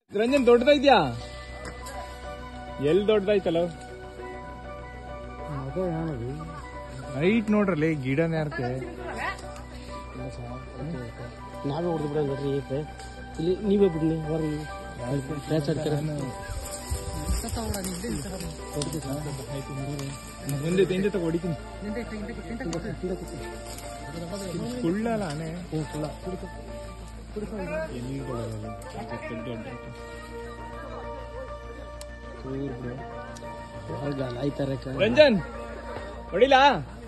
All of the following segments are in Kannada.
ರಂಜನ್ ದೊಡ್ಡದೈತ್ಯಾ ಎಲ್ ದೊಡ್ಡದಾಯ್ತಲ್ಲ ಅದೇ ಹೇಳೋದು ಹೈಟ್ ನೋಡ್ರಲ್ಲಿ ಗಿಡನೇ ಯಾರ್ಕೆ ನಾವೇ ಹೊಡೆದು ಬಿಡೋಣ ನೋಡ್ರಿ ಈತೆ ಇಲ್ಲಿ ನೀವೇ ಬಿಡ್ನಿ ಹೊರಗೆ ಬ್ಯಾಚ್ ಆಡ್ತಾರೆ ಮುಂದೆ ತೆಂಜೆ ತಗೋ ಹೊಡಿತೀನಿ ಸುಳ್ಳಲ್ಲ ಆನೆ ಹ್ಞೂ ಸುಳ್ಳ ಎಲ್ಲಿ ಕೊಡೋದಲ್ಲ ಹೊರಗೆ ಆಯ್ತಾರೆ ರಂಜನ್ ಹೊಡಿಲಾ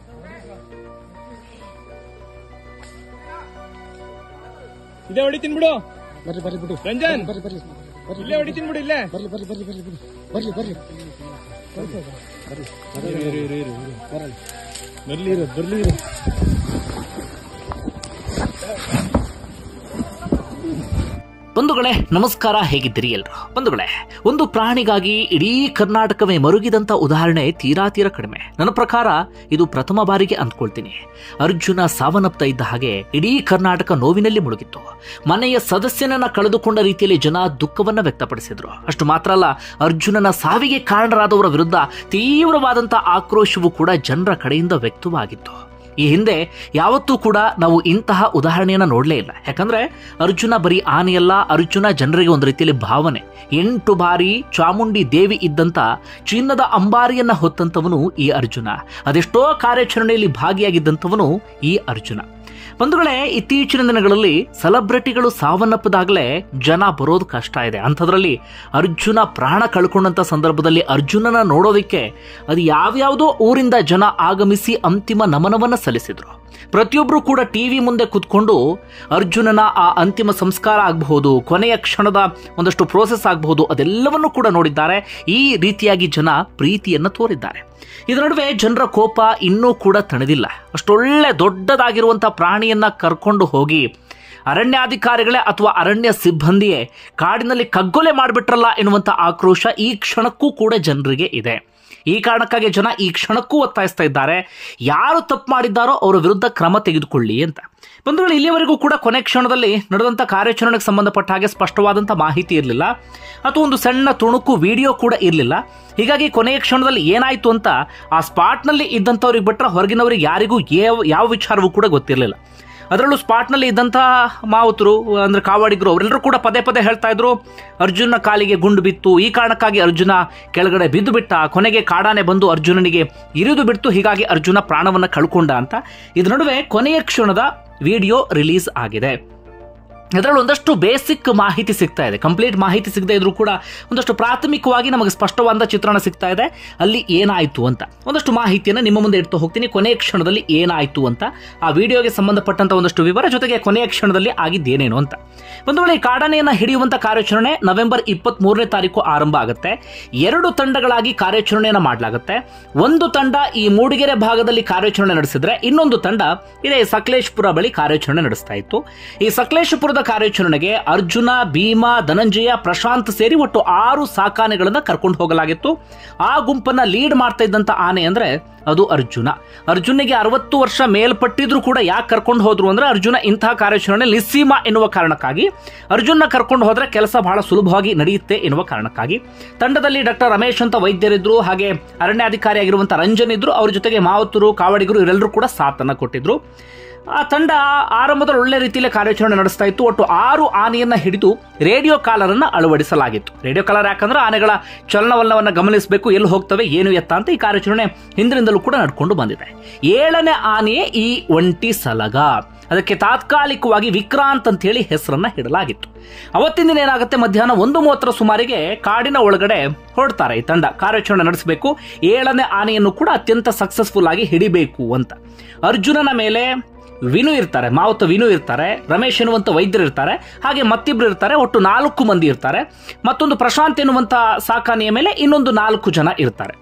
ಇದೇ ಹೊಡಿತೀನಿ ಬಿಡು ಬರ್ರಿ ಬರ್ರಿ ಬಿಡು ರಂಜನ್ ಬರ್ರಿ ಬರ್ರಿ ಬರ್ರಿ ಇಲ್ಲೇ ಹೊಡಿತೀನಿ ಬಿಡು ಇಲ್ಲೇ ಬರ್ಲಿ ಬರ್ಲಿ ಬರ್ಲಿ ಬರ್ಲಿ ಬಿಡು ಬರ್ಲಿ ಬರ್ಲಿ ಬರ್ರಿ ಬರ್ರಿ ಇರು, ಇರು, ಇರು, ಇರು. ಬರಲ್ಲ ಬರ್ಲಿ ಇರು ಬರ್ಲಿ ಇರು ಬಂಧುಗಳೇ ನಮಸ್ಕಾರ ಹೇಗಿದ್ದೀರಿ ಎಲ್ರು ಬಂಧುಗಳೇ ಒಂದು ಪ್ರಾಣಿಗಾಗಿ ಇಡೀ ಕರ್ನಾಟಕವೇ ಮರುಗಿದಂತ ಉದಾಹರಣೆ ತೀರಾ ತೀರ ಕಡಿಮೆ ನನ್ನ ಪ್ರಕಾರ ಇದು ಪ್ರಥಮ ಬಾರಿಗೆ ಅಂದ್ಕೊಳ್ತೀನಿ ಅರ್ಜುನ ಸಾವನ್ನಪ್ತಾ ಇದ್ದ ಹಾಗೆ ಇಡೀ ಕರ್ನಾಟಕ ನೋವಿನಲ್ಲಿ ಮುಳುಗಿತ್ತು ಮನೆಯ ಸದಸ್ಯನನ್ನ ಕಳೆದುಕೊಂಡ ರೀತಿಯಲ್ಲಿ ಜನ ದುಃಖವನ್ನ ವ್ಯಕ್ತಪಡಿಸಿದ್ರು ಅಷ್ಟು ಮಾತ್ರ ಅಲ್ಲ ಅರ್ಜುನನ ಸಾವಿಗೆ ಕಾರಣರಾದವರ ವಿರುದ್ಧ ತೀವ್ರವಾದಂತ ಆಕ್ರೋಶವು ಕೂಡ ಜನರ ಕಡೆಯಿಂದ ವ್ಯಕ್ತವಾಗಿತ್ತು ಈ ಹಿಂದೆ ಯಾವತ್ತೂ ಕೂಡ ನಾವು ಇಂತಹ ಉದಾಹರಣೆಯನ್ನ ನೋಡಲೇ ಇಲ್ಲ ಯಾಕಂದ್ರೆ ಅರ್ಜುನ ಬರೀ ಆನೆಯಲ್ಲ ಅರ್ಜುನ ಜನರಿಗೆ ಒಂದು ರೀತಿಯಲ್ಲಿ ಭಾವನೆ ಎಂಟು ಬಾರಿ ಚಾಮುಂಡಿ ದೇವಿ ಇದ್ದಂತ ಚಿನ್ನದ ಅಂಬಾರಿಯನ್ನ ಹೊತ್ತಂತವನು ಈ ಅರ್ಜುನ ಅದೆಷ್ಟೋ ಕಾರ್ಯಾಚರಣೆಯಲ್ಲಿ ಭಾಗಿಯಾಗಿದ್ದಂಥವನು ಈ ಅರ್ಜುನ ಬಂಧುಗಳೇ ಇತ್ತೀಚಿನ ದಿನಗಳಲ್ಲಿ ಸೆಲೆಬ್ರಿಟಿಗಳು ಸಾವನ್ನಪ್ಪದಾಗಲೇ ಜನ ಬರೋದು ಕಷ್ಟ ಇದೆ ಅಂಥದ್ರಲ್ಲಿ ಅರ್ಜುನ ಪ್ರಾಣ ಕಳ್ಕೊಂಡಂತ ಸಂದರ್ಭದಲ್ಲಿ ಅರ್ಜುನನ ನೋಡೋದಕ್ಕೆ ಅದು ಯಾವ್ಯಾವುದೋ ಊರಿಂದ ಜನ ಆಗಮಿಸಿ ಅಂತಿಮ ನಮನವನ್ನ ಸಲ್ಲಿಸಿದ್ರು ಪ್ರತಿಯೊಬ್ಬರು ಕೂಡ ಟಿವಿ ಮುಂದೆ ಕುತ್ಕೊಂಡು ಅರ್ಜುನನ ಆ ಅಂತಿಮ ಸಂಸ್ಕಾರ ಆಗಬಹುದು ಕೊನೆಯ ಕ್ಷಣದ ಒಂದಷ್ಟು ಪ್ರೋಸೆಸ್ ಆಗಬಹುದು ಅದೆಲ್ಲವನ್ನೂ ಕೂಡ ನೋಡಿದ್ದಾರೆ ಈ ರೀತಿಯಾಗಿ ಜನ ಪ್ರೀತಿಯನ್ನ ತೋರಿದ್ದಾರೆ ಇದರ ನಡುವೆ ಜನರ ಕೋಪ ಇನ್ನೂ ಕೂಡ ತಣದಿಲ್ಲ ಅಷ್ಟೊಳ್ಳೆ ದೊಡ್ಡದಾಗಿರುವಂತಹ ಪ್ರಾಣಿಯನ್ನ ಕರ್ಕೊಂಡು ಹೋಗಿ ಅರಣ್ಯಾಧಿಕಾರಿಗಳೇ ಅಥವಾ ಅರಣ್ಯ ಸಿಬ್ಬಂದಿಯೇ ಕಾಡಿನಲ್ಲಿ ಕಗ್ಗೊಲೆ ಮಾಡಿಬಿಟ್ರಲ್ಲ ಎನ್ನುವಂತ ಆಕ್ರೋಶ ಈ ಕ್ಷಣಕ್ಕೂ ಕೂಡ ಜನರಿಗೆ ಇದೆ ಈ ಕಾರಣಕ್ಕಾಗಿ ಜನ ಈ ಕ್ಷಣಕ್ಕೂ ಒತ್ತಾಯಿಸ್ತಾ ಇದ್ದಾರೆ ಯಾರು ತಪ್ಪು ಮಾಡಿದ್ದಾರೋ ಅವರ ವಿರುದ್ಧ ಕ್ರಮ ತೆಗೆದುಕೊಳ್ಳಿ ಅಂತ ಬಂಧುಗಳು ಇಲ್ಲಿಯವರೆಗೂ ಕೂಡ ಕೊನೆ ಕ್ಷಣದಲ್ಲಿ ನಡೆದಂಥ ಕಾರ್ಯಾಚರಣೆಗೆ ಸಂಬಂಧಪಟ್ಟ ಹಾಗೆ ಸ್ಪಷ್ಟವಾದಂಥ ಮಾಹಿತಿ ಇರಲಿಲ್ಲ ಅಥವಾ ಒಂದು ಸಣ್ಣ ತುಣುಕು ವಿಡಿಯೋ ಕೂಡ ಇರಲಿಲ್ಲ ಹೀಗಾಗಿ ಕೊನೆಯ ಕ್ಷಣದಲ್ಲಿ ಏನಾಯಿತು ಅಂತ ಆ ಸ್ಪಾಟ್ನಲ್ಲಿ ಇದ್ದಂಥವ್ರಿಗೆ ಬಿಟ್ಟರೆ ಹೊರಗಿನವರಿಗೆ ಯಾರಿಗೂ ಯಾವ ಯಾವ ವಿಚಾರವೂ ಕೂಡ ಗೊತ್ತಿರಲಿಲ್ಲ ಅದರಲ್ಲೂ ಸ್ಪಾಟ್ನಲ್ಲಿ ಇದ್ದಂಥ ಮಾವುತರು ಅಂದ್ರೆ ಕಾವಾಡಿಗರು ಅವರೆಲ್ಲರೂ ಕೂಡ ಪದೇ ಪದೇ ಹೇಳ್ತಾ ಇದ್ರು ಅರ್ಜುನ ಕಾಲಿಗೆ ಗುಂಡು ಬಿತ್ತು ಈ ಕಾರಣಕ್ಕಾಗಿ ಅರ್ಜುನ ಕೆಳಗಡೆ ಬಿದ್ದು ಬಿಟ್ಟ ಕೊನೆಗೆ ಕಾಡಾನೆ ಬಂದು ಅರ್ಜುನನಿಗೆ ಇರಿದು ಬಿಡ್ತು ಹೀಗಾಗಿ ಅರ್ಜುನ ಪ್ರಾಣವನ್ನ ಕಳ್ಕೊಂಡ ಅಂತ ಇದ್ರ ನಡುವೆ ಕೊನೆಯ ಕ್ಷಣದ ವಿಡಿಯೋ ರಿಲೀಸ್ ಆಗಿದೆ ಅದರಲ್ಲಿ ಒಂದಷ್ಟು ಬೇಸಿಕ್ ಮಾಹಿತಿ ಸಿಗ್ತಾ ಇದೆ ಕಂಪ್ಲೀಟ್ ಮಾಹಿತಿ ಸಿಗದೆ ಇದ್ರೂ ಕೂಡ ಒಂದಷ್ಟು ಪ್ರಾಥಮಿಕವಾಗಿ ನಮಗೆ ಸ್ಪಷ್ಟವಾದ ಚಿತ್ರಣ ಸಿಗ್ತಾ ಇದೆ ಅಲ್ಲಿ ಏನಾಯಿತು ಅಂತ ಒಂದಷ್ಟು ಮಾಹಿತಿಯನ್ನು ನಿಮ್ಮ ಮುಂದೆ ಇಡ್ತಾ ಹೋಗ್ತೀನಿ ಕೊನೆಯ ಕ್ಷಣದಲ್ಲಿ ಏನಾಯಿತು ಅಂತ ಆ ವಿಡಿಯೋಗೆ ಸಂಬಂಧಪಟ್ಟಂತ ಒಂದಷ್ಟು ವಿವರ ಜೊತೆಗೆ ಕೊನೆಯ ಕ್ಷಣದಲ್ಲಿ ಆಗಿದ್ದೇನೇನು ಅಂತ ಒಂದು ವೇಳೆ ಈ ಕಾಡಾನೆಯನ್ನ ಹಿಡಿಯುವಂತ ಕಾರ್ಯಾಚರಣೆ ನವೆಂಬರ್ ಇಪ್ಪತ್ತ್ ಮೂರನೇ ತಾರೀಕು ಆರಂಭ ಆಗುತ್ತೆ ಎರಡು ತಂಡಗಳಾಗಿ ಕಾರ್ಯಾಚರಣೆಯನ್ನ ಮಾಡಲಾಗುತ್ತೆ ಒಂದು ತಂಡ ಈ ಮೂಡಿಗೆರೆ ಭಾಗದಲ್ಲಿ ಕಾರ್ಯಾಚರಣೆ ನಡೆಸಿದ್ರೆ ಇನ್ನೊಂದು ತಂಡ ಇದೇ ಸಕಲೇಶ್ಪುರ ಬಳಿ ಕಾರ್ಯಾಚರಣೆ ನಡೆಸ್ತಾ ಇತ್ತು ಈ ಸಕಲೇಶಪುರದ ಕಾರ್ಯಾಚರಣೆಗೆ ಅರ್ಜುನ ಭೀಮಾ ಧನಂಜಯ ಪ್ರಶಾಂತ್ ಸೇರಿ ಒಟ್ಟು ಆರು ಸಾಕಾನೆಗಳನ್ನ ಕರ್ಕೊಂಡು ಹೋಗಲಾಗಿತ್ತು ಆ ಗುಂಪನ್ನ ಲೀಡ್ ಮಾಡ್ತಾ ಇದ್ದಂತ ಆನೆ ಅಂದ್ರೆ ಅದು ಅರ್ಜುನ ಅರ್ಜುನಿಗೆ ಅರವತ್ತು ವರ್ಷ ಮೇಲ್ಪಟ್ಟಿದ್ರು ಕೂಡ ಯಾಕೆ ಕರ್ಕೊಂಡು ಹೋದ್ರು ಅಂದ್ರೆ ಅರ್ಜುನ ಇಂತಹ ಕಾರ್ಯಾಚರಣೆ ನಿಸ್ಸೀಮ ಎನ್ನುವ ಕಾರಣಕ್ಕಾಗಿ ಅರ್ಜುನ ಕರ್ಕೊಂಡು ಹೋದ್ರೆ ಕೆಲಸ ಬಹಳ ಸುಲಭವಾಗಿ ನಡೆಯುತ್ತೆ ಎನ್ನುವ ಕಾರಣಕ್ಕಾಗಿ ತಂಡದಲ್ಲಿ ಡಾಕ್ಟರ್ ರಮೇಶ್ ಅಂತ ವೈದ್ಯರಿದ್ರು ಹಾಗೆ ಅರಣ್ಯಾಧಿಕಾರಿ ಆಗಿರುವಂತ ರಂಜನ್ ಇದ್ರು ಅವ್ರ ಜೊತೆಗೆ ಮಾವತರು ಕಾವಡಿಗರು ಇವರೆಲ್ಲರೂ ಕೂಡ ಸಾಥನ್ನ ಕೊಟ್ಟಿದ್ರು ಆ ತಂಡ ಆರಂಭದಲ್ಲಿ ಒಳ್ಳೆ ರೀತಿಯಲ್ಲಿ ಕಾರ್ಯಾಚರಣೆ ನಡೆಸ್ತಾ ಇತ್ತು ಒಟ್ಟು ಆರು ಆನೆಯನ್ನ ಹಿಡಿದು ರೇಡಿಯೋ ಕಾಲರ್ ಅನ್ನ ಅಳವಡಿಸಲಾಗಿತ್ತು ರೇಡಿಯೋ ಕಾಲರ್ ಯಾಕಂದ್ರೆ ಆನೆಗಳ ಚಲನವಲನವನ್ನ ಗಮನಿಸಬೇಕು ಎಲ್ಲಿ ಹೋಗ್ತವೆ ಏನು ಎತ್ತ ಅಂತ ಈ ಕಾರ್ಯಾಚರಣೆ ಹಿಂದಿನಿಂದಲೂ ಕೂಡ ನಡ್ಕೊಂಡು ಬಂದಿದೆ ಏಳನೇ ಆನೆಯೇ ಈ ಒಂಟಿ ಸಲಗ ಅದಕ್ಕೆ ತಾತ್ಕಾಲಿಕವಾಗಿ ವಿಕ್ರಾಂತ್ ಅಂತ ಹೇಳಿ ಹೆಸರನ್ನ ಇಡಲಾಗಿತ್ತು ಅವತ್ತಿನ ದಿನ ಏನಾಗುತ್ತೆ ಮಧ್ಯಾಹ್ನ ಒಂದು ಮೂವತ್ತರ ಸುಮಾರಿಗೆ ಕಾಡಿನ ಒಳಗಡೆ ಹೊರಡ್ತಾರೆ ಈ ತಂಡ ಕಾರ್ಯಾಚರಣೆ ನಡೆಸಬೇಕು ಏಳನೇ ಆನೆಯನ್ನು ಕೂಡ ಅತ್ಯಂತ ಸಕ್ಸಸ್ಫುಲ್ ಆಗಿ ಹಿಡಿಬೇಕು ಅಂತ ಅರ್ಜುನನ ಮೇಲೆ ವಿನು ಇರ್ತಾರೆ ಮಾವುತ ವಿನು ಇರ್ತಾರೆ ರಮೇಶ್ ಎನ್ನುವಂತ ವೈದ್ಯರು ಇರ್ತಾರೆ ಹಾಗೆ ಮತ್ತಿಬ್ರು ಇರ್ತಾರೆ ಒಟ್ಟು ನಾಲ್ಕು ಮಂದಿ ಇರ್ತಾರೆ ಮತ್ತೊಂದು ಪ್ರಶಾಂತ್ ಎನ್ನುವಂತ ಸಾಕಾನೆಯ ಮೇಲೆ ಇನ್ನೊಂದು ನಾಲ್ಕು ಜನ ಇರ್ತಾರೆ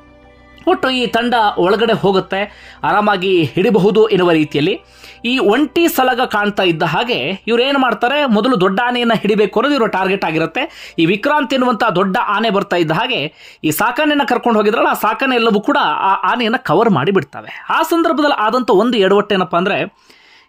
ಒಟ್ಟು ಈ ತಂಡ ಒಳಗಡೆ ಹೋಗುತ್ತೆ ಆರಾಮಾಗಿ ಹಿಡಿಬಹುದು ಎನ್ನುವ ರೀತಿಯಲ್ಲಿ ಈ ಒಂಟಿ ಸಲಗ ಕಾಣ್ತಾ ಇದ್ದ ಹಾಗೆ ಇವ್ರು ಏನು ಮಾಡ್ತಾರೆ ಮೊದಲು ದೊಡ್ಡ ಆನೆಯನ್ನ ಹಿಡಿಬೇಕು ಅನ್ನೋದು ಇವರ ಟಾರ್ಗೆಟ್ ಆಗಿರುತ್ತೆ ಈ ವಿಕ್ರಾಂತ್ ಎನ್ನುವಂತ ದೊಡ್ಡ ಆನೆ ಬರ್ತಾ ಇದ್ದ ಹಾಗೆ ಈ ಸಾಕಾನೆಯನ್ನ ಕರ್ಕೊಂಡು ಹೋಗಿದ್ರಲ್ಲ ಆ ಸಾಕಾನೆ ಎಲ್ಲವೂ ಕೂಡ ಆ ಆನೆಯನ್ನ ಕವರ್ ಮಾಡಿ ಬಿಡ್ತವೆ ಆ ಸಂದರ್ಭದಲ್ಲಿ ಆದಂತ ಒಂದು ಎಡವಟ್ಟು ಏನಪ್ಪಾ ಅಂದ್ರೆ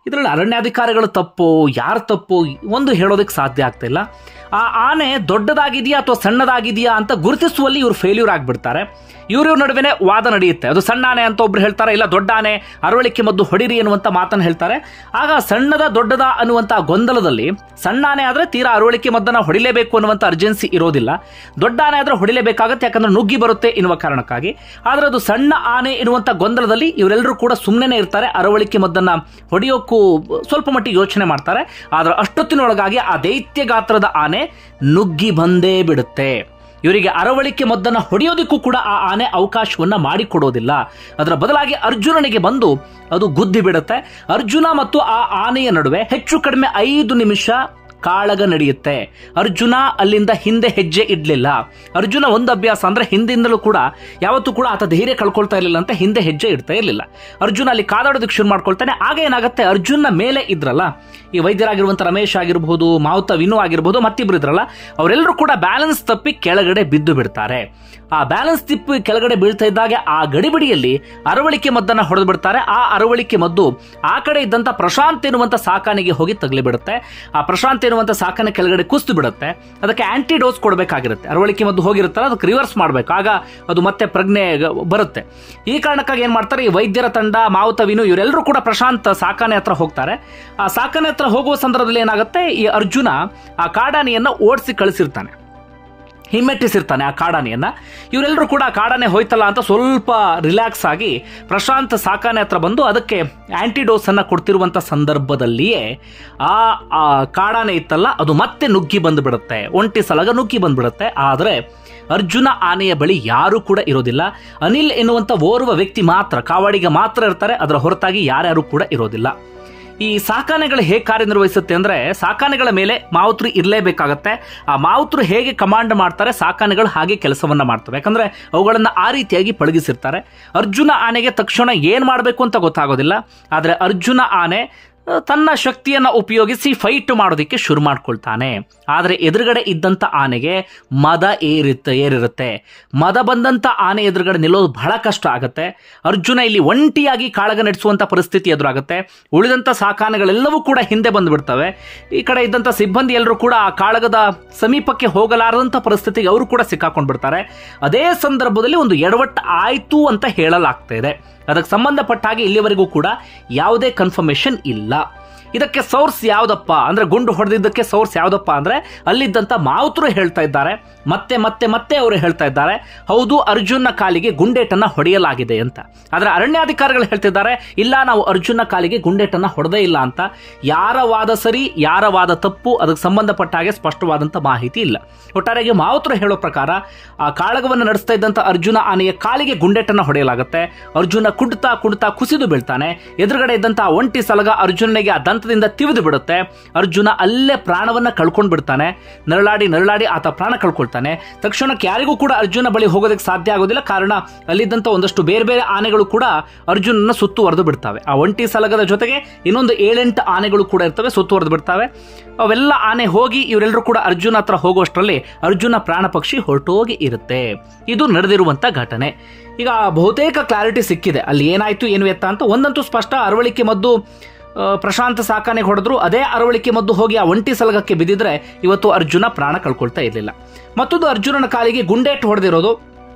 ಇದರಲ್ಲಿ ಅರಣ್ಯಾಧಿಕಾರಿಗಳು ತಪ್ಪು ಯಾರ ತಪ್ಪು ಒಂದು ಹೇಳೋದಕ್ಕೆ ಸಾಧ್ಯ ಆಗ್ತಿಲ್ಲ ಆ ಆನೆ ದೊಡ್ಡದಾಗಿದೆಯಾ ಅಥವಾ ಸಣ್ಣದಾಗಿದೆಯಾ ಅಂತ ಗುರುತಿಸುವಲ್ಲಿ ಇವರು ಫೇಲ್ಯೂರ್ ಆಗಿಬಿಡ್ತಾರೆ ಇವ್ರ ನಡುವೆನೆ ವಾದ ನಡೆಯುತ್ತೆ ಅದು ಸಣ್ಣ ಆನೆ ಅಂತ ಒಬ್ರು ಹೇಳ್ತಾರೆ ಇಲ್ಲ ದೊಡ್ಡ ಆನೆ ಅರವಳಿಕೆ ಮದ್ದು ಹೊಡಿರಿ ಅನ್ನುವಂಥ ಮಾತನ್ನು ಹೇಳ್ತಾರೆ ಆಗ ಸಣ್ಣದ ದೊಡ್ಡದ ಅನ್ನುವಂಥ ಗೊಂದಲದಲ್ಲಿ ಸಣ್ಣ ಆನೆ ಆದ್ರೆ ತೀರಾ ಅರವಳಿಕೆ ಮದ್ದನ್ನ ಹೊಡಿಲೇಬೇಕು ಅನ್ನುವಂಥ ಅರ್ಜೆನ್ಸಿ ಇರೋದಿಲ್ಲ ದೊಡ್ಡ ಆನೆ ಆದ್ರೆ ಹೊಡಿಲೇಬೇಕಾಗತ್ತೆ ಯಾಕಂದ್ರೆ ನುಗ್ಗಿ ಬರುತ್ತೆ ಎನ್ನುವ ಕಾರಣಕ್ಕಾಗಿ ಆದ್ರೆ ಅದು ಸಣ್ಣ ಆನೆ ಎನ್ನುವಂಥ ಗೊಂದಲದಲ್ಲಿ ಇವರೆಲ್ಲರೂ ಕೂಡ ಸುಮ್ಮನೆ ಇರ್ತಾರೆ ಅರವಳಿಕೆ ಮದ್ದನ್ನ ಹೊಡೆಯೋಕ್ಕೂ ಸ್ವಲ್ಪ ಮಟ್ಟಿಗೆ ಯೋಚನೆ ಮಾಡ್ತಾರೆ ಆದ್ರೆ ಅಷ್ಟೊತ್ತಿನೊಳಗಾಗಿ ಆ ದೈತ್ಯ ಗಾತ್ರದ ಆನೆ ನುಗ್ಗಿ ಬಂದೇ ಬಿಡುತ್ತೆ ಇವರಿಗೆ ಅರವಳಿಕೆ ಮದ್ದನ್ನ ಹೊಡೆಯೋದಕ್ಕೂ ಕೂಡ ಆ ಆನೆ ಅವಕಾಶವನ್ನ ಮಾಡಿಕೊಡೋದಿಲ್ಲ ಅದರ ಬದಲಾಗಿ ಅರ್ಜುನನಿಗೆ ಬಂದು ಅದು ಗುದ್ದಿ ಬಿಡುತ್ತೆ ಅರ್ಜುನ ಮತ್ತು ಆ ಆನೆಯ ನಡುವೆ ಹೆಚ್ಚು ಕಡಿಮೆ ಐದು ನಿಮಿಷ ಕಾಳಗ ನಡೆಯುತ್ತೆ ಅರ್ಜುನ ಅಲ್ಲಿಂದ ಹಿಂದೆ ಹೆಜ್ಜೆ ಇಡ್ಲಿಲ್ಲ ಅರ್ಜುನ ಒಂದು ಅಭ್ಯಾಸ ಅಂದ್ರೆ ಹಿಂದಿಂದಲೂ ಕೂಡ ಯಾವತ್ತೂ ಕೂಡ ಆತ ಧೈರ್ಯ ಕಳ್ಕೊಳ್ತಾ ಇರಲಿಲ್ಲ ಅಂತ ಹಿಂದೆ ಹೆಜ್ಜೆ ಇಡ್ತಾ ಇರಲಿಲ್ಲ ಅರ್ಜುನ ಅಲ್ಲಿ ಕಾದಾಡೋದಕ್ಕೆ ಶುರು ಮಾಡ್ಕೊಳ್ತಾನೆ ಆಗ ಏನಾಗುತ್ತೆ ಅರ್ಜುನ ಮೇಲೆ ಇದ್ರಲ್ಲ ಈ ವೈದ್ಯರಾಗಿರುವಂತ ರಮೇಶ್ ಆಗಿರಬಹುದು ಮಾವುತ ವಿನು ಆಗಿರಬಹುದು ಮತ್ತಿಬ್ರು ಇದ್ರಲ್ಲ ಅವರೆಲ್ಲರೂ ಕೂಡ ಬ್ಯಾಲೆನ್ಸ್ ತಪ್ಪಿ ಕೆಳಗಡೆ ಬಿದ್ದು ಬಿಡ್ತಾರೆ ಆ ಬ್ಯಾಲೆನ್ಸ್ ತಿಪ್ಪಿ ಕೆಳಗಡೆ ಬೀಳ್ತಾ ಇದ್ದಾಗ ಆ ಗಡಿಬಿಡಿಯಲ್ಲಿ ಅರವಳಿಕೆ ಮದ್ದನ್ನ ಹೊಡೆದು ಬಿಡ್ತಾರೆ ಆ ಅರವಳಿಕೆ ಮದ್ದು ಆ ಕಡೆ ಇದ್ದಂತ ಪ್ರಶಾಂತ್ ಎನ್ನುವಂತ ಸಾಕಾನೆಗೆ ಹೋಗಿ ತಗಲಿ ಬಿಡುತ್ತೆ ಆ ಪ್ರಶಾಂತ್ ಎನ್ನುವಂತ ಸಾಕಾನೆ ಕೆಳಗಡೆ ಕುಸ್ತು ಬಿಡುತ್ತೆ ಅದಕ್ಕೆ ಆಂಟಿ ಡೋಸ್ ಕೊಡಬೇಕಾಗಿರುತ್ತೆ ಅರವಳಿಕೆ ಮದ್ದು ಹೋಗಿರುತ್ತಲ್ಲ ಅದಕ್ಕೆ ರಿವರ್ಸ್ ಮಾಡಬೇಕು ಆಗ ಅದು ಮತ್ತೆ ಪ್ರಜ್ಞೆ ಗ- ಬರುತ್ತೆ ಈ ಕಾರಣಕ್ಕಾಗಿ ಏನ್ ಮಾಡ್ತಾರೆ ಈ ವೈದ್ಯರ ತಂಡ ಮಾವುತ ವಿನು ಇವರೆಲ್ಲರೂ ಕೂಡ ಪ್ರಶಾಂತ್ ಸಾಕಾನೆ ಹತ್ರ ಹೋಗ್ತಾರೆ ಆ ಸಾಕಾನೆ ಹತ್ರ ಹೋಗುವ ಸಂದರ್ಭದಲ್ಲಿ ಏನಾಗುತ್ತೆ ಈ ಅರ್ಜುನ ಆ ಕಾಡಾನೆಯನ್ನ ಓಡಿಸಿ ಕಳಿಸಿರ್ತಾನೆ ಹಿಮ್ಮೆಟ್ಟಿಸಿರ್ತಾನೆ ಆ ಕಾಡಾನೆಯನ್ನ ಇವರೆಲ್ಲರೂ ಕೂಡ ಆ ಕಾಡಾನೆ ಹೋಯ್ತಲ್ಲ ಅಂತ ಸ್ವಲ್ಪ ರಿಲ್ಯಾಕ್ಸ್ ಆಗಿ ಪ್ರಶಾಂತ್ ಸಾಕಾನೆ ಹತ್ರ ಬಂದು ಅದಕ್ಕೆ ಆಂಟಿಡೋಸ್ ಅನ್ನ ಕೊಡ್ತಿರುವಂತ ಸಂದರ್ಭದಲ್ಲಿಯೇ ಆ ಆ ಕಾಡಾನೆ ಇತ್ತಲ್ಲ ಅದು ಮತ್ತೆ ನುಗ್ಗಿ ಬಂದ್ಬಿಡುತ್ತೆ ಒಂಟಿ ಸಲಗ ನುಗ್ಗಿ ಬಂದ್ಬಿಡುತ್ತೆ ಆದ್ರೆ ಅರ್ಜುನ ಆನೆಯ ಬಳಿ ಯಾರೂ ಕೂಡ ಇರೋದಿಲ್ಲ ಅನಿಲ್ ಎನ್ನುವಂತ ಓರ್ವ ವ್ಯಕ್ತಿ ಮಾತ್ರ ಕಾವಾಡಿಗ ಮಾತ್ರ ಇರ್ತಾರೆ ಅದರ ಹೊರತಾಗಿ ಯಾರ್ಯಾರು ಕೂಡ ಇರೋದಿಲ್ಲ ಈ ಸಾಕಾನೆಗಳು ಹೇಗೆ ಕಾರ್ಯನಿರ್ವಹಿಸುತ್ತೆ ಅಂದ್ರೆ ಸಾಕಾನೆಗಳ ಮೇಲೆ ಮಾವುತರು ಇರಲೇಬೇಕಾಗತ್ತೆ ಆ ಮಾವುತರು ಹೇಗೆ ಕಮಾಂಡ್ ಮಾಡ್ತಾರೆ ಸಾಕಾನೆಗಳು ಹಾಗೆ ಕೆಲಸವನ್ನ ಮಾಡ್ತವೆ ಯಾಕಂದ್ರೆ ಅವುಗಳನ್ನ ಆ ರೀತಿಯಾಗಿ ಪಳಗಿಸಿರ್ತಾರೆ ಅರ್ಜುನ ಆನೆಗೆ ತಕ್ಷಣ ಏನ್ ಮಾಡಬೇಕು ಅಂತ ಗೊತ್ತಾಗೋದಿಲ್ಲ ಆದ್ರೆ ಅರ್ಜುನ ಆನೆ ಆ, ತನ್ನ ಶಕ್ತಿಯನ್ನ ಉಪಯೋಗಿಸಿ ಫೈಟ್ ಮಾಡೋದಕ್ಕೆ ಶುರು ಮಾಡ್ಕೊಳ್ತಾನೆ ಆದರೆ ಎದುರುಗಡೆ ಇದ್ದಂತ ಆನೆಗೆ ಮದ ಏರಿರುತ್ತೆ ಏರಿರುತ್ತೆ ಮದ ಬಂದಂತ ಆನೆ ಎದುರುಗಡೆ ನಿಲ್ಲೋದು ಬಹಳ ಕಷ್ಟ ಆಗುತ್ತೆ ಅರ್ಜುನ ಇಲ್ಲಿ ಒಂಟಿಯಾಗಿ ಕಾಳಗ ನಡೆಸುವಂತ ಪರಿಸ್ಥಿತಿ ಎದುರಾಗುತ್ತೆ ಉಳಿದಂತ ಸಾಕಾನೆಗಳೆಲ್ಲವೂ ಕೂಡ ಹಿಂದೆ ಬಂದ್ಬಿಡ್ತವೆ ಈ ಕಡೆ ಇದ್ದಂತ ಸಿಬ್ಬಂದಿ ಎಲ್ಲರೂ ಕೂಡ ಆ ಕಾಳಗದ ಸಮೀಪಕ್ಕೆ ಹೋಗಲಾರದಂತ ಪರಿಸ್ಥಿತಿಗೆ ಅವರು ಕೂಡ ಸಿಕ್ಕಾಕೊಂಡ್ಬಿಡ್ತಾರೆ ಅದೇ ಸಂದರ್ಭದಲ್ಲಿ ಒಂದು ಎಡವಟ್ಟು ಆಯ್ತು ಅಂತ ಹೇಳಲಾಗ್ತಾ ಇದೆ ಅದಕ್ಕೆ ಸಂಬಂಧಪಟ್ಟ ಹಾಗೆ ಇಲ್ಲಿವರೆಗೂ ಕೂಡ ಯಾವುದೇ ಕನ್ಫರ್ಮೇಶನ್ ಇಲ್ಲ ಇದಕ್ಕೆ ಸೋರ್ಸ್ ಯಾವ್ದಪ್ಪ ಅಂದ್ರೆ ಗುಂಡು ಹೊಡೆದಿದ್ದಕ್ಕೆ ಸೋರ್ಸ್ ಯಾವ್ದಪ್ಪ ಅಂದ್ರೆ ಅಲ್ಲಿದ್ದಂತ ಮಾವುತರು ಹೇಳ್ತಾ ಇದ್ದಾರೆ ಮತ್ತೆ ಮತ್ತೆ ಮತ್ತೆ ಅವರು ಹೇಳ್ತಾ ಇದ್ದಾರೆ ಹೌದು ಅರ್ಜುನ್ನ ಕಾಲಿಗೆ ಗುಂಡೇಟನ್ನ ಹೊಡೆಯಲಾಗಿದೆ ಅಂತ ಆದ್ರೆ ಅರಣ್ಯಾಧಿಕಾರಿಗಳು ಹೇಳ್ತಿದ್ದಾರೆ ಇಲ್ಲ ನಾವು ಅರ್ಜುನ ಕಾಲಿಗೆ ಗುಂಡೇಟನ್ನ ಹೊಡೆದೇ ಇಲ್ಲ ಅಂತ ಯಾರ ವಾದ ಸರಿ ಯಾರ ವಾದ ತಪ್ಪು ಅದಕ್ಕೆ ಸಂಬಂಧಪಟ್ಟ ಹಾಗೆ ಸ್ಪಷ್ಟವಾದಂತ ಮಾಹಿತಿ ಇಲ್ಲ ಒಟ್ಟಾರೆಯಾಗಿ ಮಾವುತರು ಹೇಳೋ ಪ್ರಕಾರ ಆ ಕಾಳಗವನ್ನು ನಡೆಸ್ತಾ ಇದ್ದಂತ ಅರ್ಜುನ ಆನೆಯ ಕಾಲಿಗೆ ಗುಂಡೇಟನ್ನ ಹೊಡೆಯಲಾಗುತ್ತೆ ಅರ್ಜುನ ಕುಡ್ತಾ ಕುಡ್ತಾ ಕುಸಿದು ಬೀಳ್ತಾನೆ ಎದುರುಗಡೆ ಇದ್ದಂತ ಆ ಒಂಟಿ ಸಲಗ ಅರ್ಜುನನಿಗೆ ಆ ದಂತದಿಂದ ತಿವಿದು ಬಿಡುತ್ತೆ ಅರ್ಜುನ ಅಲ್ಲೇ ಪ್ರಾಣವನ್ನ ಕಳ್ಕೊಂಡ್ ಬಿಡ್ತಾನೆ ನರಳಾಡಿ ನರಳಾಡಿ ಆತ ಪ್ರಾಣ ಕಳ್ಕೊಳ್ತಾನೆ ತಕ್ಷಣಕ್ಕೆ ಯಾರಿಗೂ ಕೂಡ ಅರ್ಜುನ ಬಳಿ ಹೋಗೋದಕ್ಕೆ ಸಾಧ್ಯ ಆಗೋದಿಲ್ಲ ಕಾರಣ ಅಲ್ಲಿದ್ದಂತ ಒಂದಷ್ಟು ಬೇರೆ ಬೇರೆ ಆನೆಗಳು ಕೂಡ ಅರ್ಜುನನ ಸುತ್ತುವರೆದು ಬಿಡ್ತವೆ ಆ ಒಂಟಿ ಸಲಗದ ಜೊತೆಗೆ ಇನ್ನೊಂದು ಏಳೆಂಟು ಆನೆಗಳು ಕೂಡ ಇರ್ತವೆ ಸುತ್ತುವರೆದು ಬಿಡ್ತವೆ ಅವೆಲ್ಲ ಆನೆ ಹೋಗಿ ಇವರೆಲ್ಲರೂ ಕೂಡ ಅರ್ಜುನ ಹತ್ರ ಹೋಗುವಷ್ಟರಲ್ಲಿ ಅರ್ಜುನ ಪ್ರಾಣ ಪಕ್ಷಿ ಹೊರಟೋಗಿ ಇರುತ್ತೆ ಇದು ನಡೆದಿರುವಂತ ಘಟನೆ ಈಗ ಬಹುತೇಕ ಕ್ಲಾರಿಟಿ ಸಿಕ್ಕಿದೆ ಅಲ್ಲಿ ಏನಾಯ್ತು ಏನು ಎತ್ತ ಅಂತ ಒಂದಂತೂ ಸ್ಪಷ್ಟ ಅರವಳಿಕೆ ಮದ್ದು ಆ, ಪ್ರಶಾಂತ ಸಾಕಾನೆ ಹೊಡೆದ್ರು ಅದೇ ಅರವಳಿಕೆ ಮದ್ದು ಹೋಗಿ ಆ ಒಂಟಿ ಸಲಗಕ್ಕೆ ಬಿದ್ದಿದ್ರೆ ಇವತ್ತು ಅರ್ಜುನ ಪ್ರಾಣ ಕಳ್ಕೊಳ್ತಾ ಇರಲಿಲ್ಲ ಮತ್ತೊಂದು ಅರ್ಜುನನ ಕಾಲಿಗೆ ಗುಂಡೇಟು ಹೊಡೆದಿರೋದು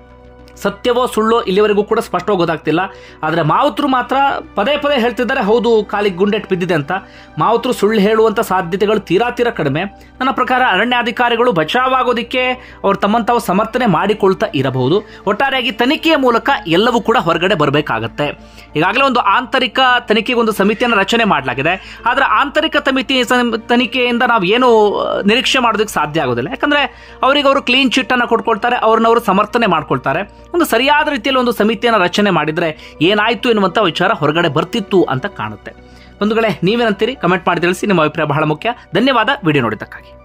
ಸತ್ಯವೋ ಸುಳ್ಳೋ ಇಲ್ಲಿವರೆಗೂ ಕೂಡ ಸ್ಪಷ್ಟವಾಗಿ ಗೊತ್ತಾಗ್ತಿಲ್ಲ ಆದರೆ ಮಾವುತರು ಮಾತ್ರ ಪದೇ ಪದೇ ಹೇಳ್ತಿದ್ದಾರೆ ಹೌದು ಕಾಲಿಗೆ ಗುಂಡೆಟ್ ಬಿದ್ದಿದೆ ಅಂತ ಮಾವುತರು ಸುಳ್ಳು ಹೇಳುವಂತ ಸಾಧ್ಯತೆಗಳು ತೀರಾ ತೀರಾ ಕಡಿಮೆ ನನ್ನ ಪ್ರಕಾರ ಅರಣ್ಯಾಧಿಕಾರಿಗಳು ಬಚಾವಾಗೋದಿಕ್ಕೆ ಅವ್ರು ತಮ್ಮನ್ನು ತಾವು ಸಮರ್ಥನೆ ಮಾಡಿಕೊಳ್ತಾ ಇರಬಹುದು ಒಟ್ಟಾರೆಯಾಗಿ ತನಿಖೆಯ ಮೂಲಕ ಎಲ್ಲವೂ ಕೂಡ ಹೊರಗಡೆ ಬರಬೇಕಾಗತ್ತೆ ಈಗಾಗಲೇ ಒಂದು ಆಂತರಿಕ ತನಿಖೆಗೆ ಒಂದು ಸಮಿತಿಯನ್ನು ರಚನೆ ಮಾಡಲಾಗಿದೆ ಆದರೆ ಆಂತರಿಕ ಸಮಿತಿ ಸಂ- ತನಿಖೆಯಿಂದ ನಾವು ಏನು ಆ, ನಿರೀಕ್ಷೆ ಮಾಡೋದಕ್ಕೆ ಸಾಧ್ಯ ಆಗೋದಿಲ್ಲ ಯಾಕಂದ್ರೆ ಅವರಿಗೆ ಅವರು ಕ್ಲೀನ್ ಚಿಟ್ ಅನ್ನ ಕೊಟ್ಕೊಳ್ತಾರೆ ಅವ್ರನ್ನ ಅವರು ಸಮರ್ಥನೆ ಮಾಡ್ಕೊಳ್ತಾರೆ ಒಂದು ಸರಿಯಾದ ರೀತಿಯಲ್ಲಿ ಒಂದು ಸಮಿತಿಯನ್ನು ರಚನೆ ಮಾಡಿದ್ರೆ ಏನಾಯ್ತು ಎನ್ನುವಂತ ವಿಚಾರ ಹೊರಗಡೆ ಬರ್ತಿತ್ತು ಅಂತ ಕಾಣುತ್ತೆ ಬಂಧುಗಳೇ ನೀವೇನಂತೀರಿ ಕಮೆಂಟ್ ಮಾಡಿ ತಿಳಿಸಿ ನಿಮ್ಮ ಅಭಿಪ್ರಾಯ ಬಹಳ ಮುಖ್ಯ ಧನ್ಯವಾದ ವಿಡಿಯೋ ನೋಡಿದ್ದಕ್ಕಾಗಿ